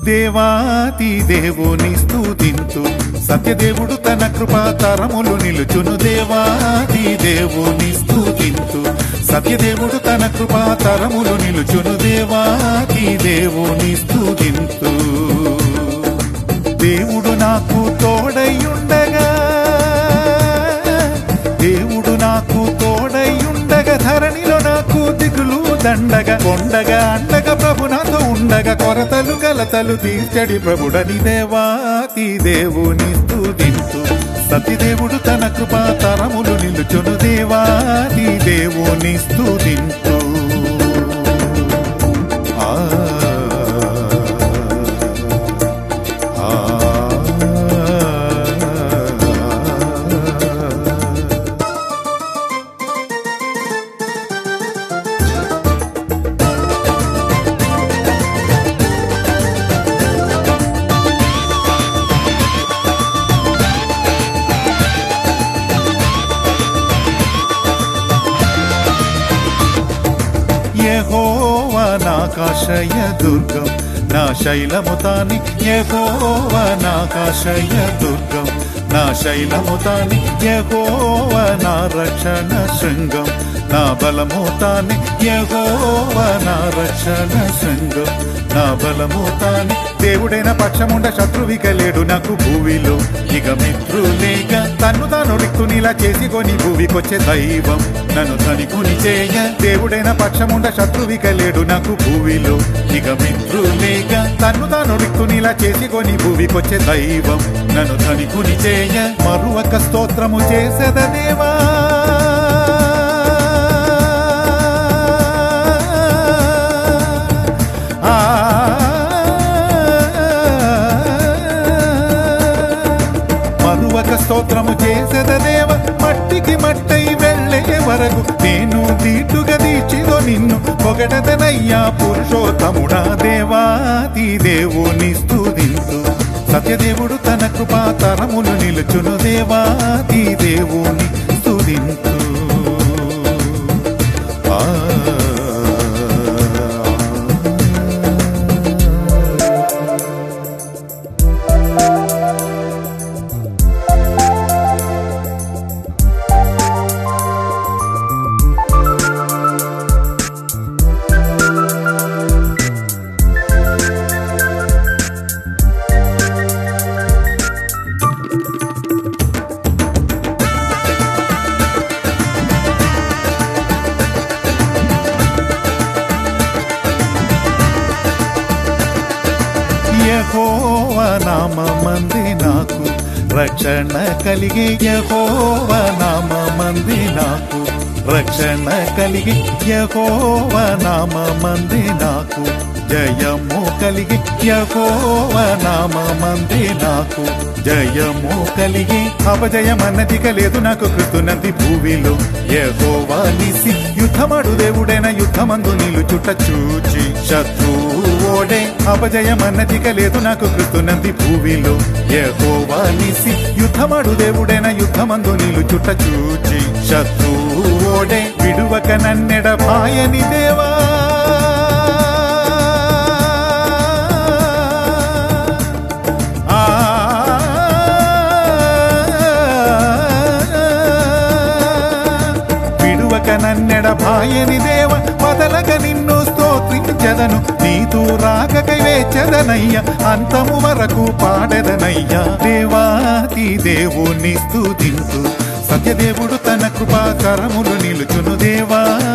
దేవాతి దేవుని స్తుతింతు సత్యదేవుడు తన కృపా తరములు నిలుచును దేవాది దేవుని స్తుతింతు సత్యదేవుడు తన కృపా తరములు నిలుచును దేవాది దేవుని స్తుతింతు దేవుడు నాకు తోడయ్యుండగా దేవుడు నాకు తోడయ్యుండగా ధరణిలో నాకు దిగులు దండగా కొండగా అండగా ప్రభు నాతో ఉండగా కొరతలు కలతలు తీర్చడి ప్రభుడని దేవాతి దేవుని స్తుతింతు సతిదేవుడు తన కృపా తరములు నిలుచును దేవాది దేవుని స్తుతింతు ఆ ఆ యెహోవా నాకాశయ దుర్గం నా శైలము తాని యెహోవా నాకాశయ దుర్గం నా శైలము తాని యెహోవా నా రక్షణ శృంగం నా బలము తాని యెహోవా నా రక్షణ శృంగం నా బలము తాని దేవుడైన పక్షముండ శత్రువిక లేడు నాకు భూమిలో ఇక మిత్రులేక తన్ను తాను రిక్తునిలా చేసి కొని భూమికొచ్చే దైవం నన్ను తనికుని చేయ దేవుడైన పక్షముండ శత్రువిక లేడు నాకు భూమిలో ఇక మిత్రులేక తన్ను తాను రిక్తునిలా చేసి కొని భూమికొచ్చే దైవం నన్ను తనికుని చేయ మరువక స్తోత్రము చేసేద దేవా మరువక స్తోత్రము చేసెద దేవ మట్టికి మట్టై వెళ్ళే వరకు నేను దీటుగా దీచిదో నిన్ను పొగడదనయ్యా పురుషోత్తముడా దేవాది దేవుని స్తుతింతు సత్యదేవుడు తన కృపా తరములు నిలుచును దేవాది దేవుని స్తుతింతు ఆ యహోవ నామంది నాకు రక్షణ కలిగి యహోవ నామంది నాకు రక్షణ కలిగి యహోవ నామంది నాకు జయము కలిగి యహోవ నామంది నాకు జయము కలిగి అపజయమన్నది కలేదు నాకు కృతున్నది భూమిలో యహోవా నిసి యుద్ధమడు దేవుడైన యుద్ధమందు నిలుచుట చూచి శత్రువు ఓడే అపజయమన్నది కలేదు నాకు కృతున్నది భూమిలో యహోవా నిసి యుద్ధమడు దేవుడైన యుద్ధమందు నిలుచుట చూచి శత్రువు ఓడే విడువక నన్నెడ పాయని దేవా ఆ విడువక నన్నెడ భాయని దేవ వదలక నిన్ను స్తోత్రించదను నీతూ రాకకై వేచదనయ్య అంతము వరకు పాడెదనయ్యా దేవాతి దేవుని స్తుతింతు సత్యదేవుడు తన కృపాకరములు నిలుచును దేవా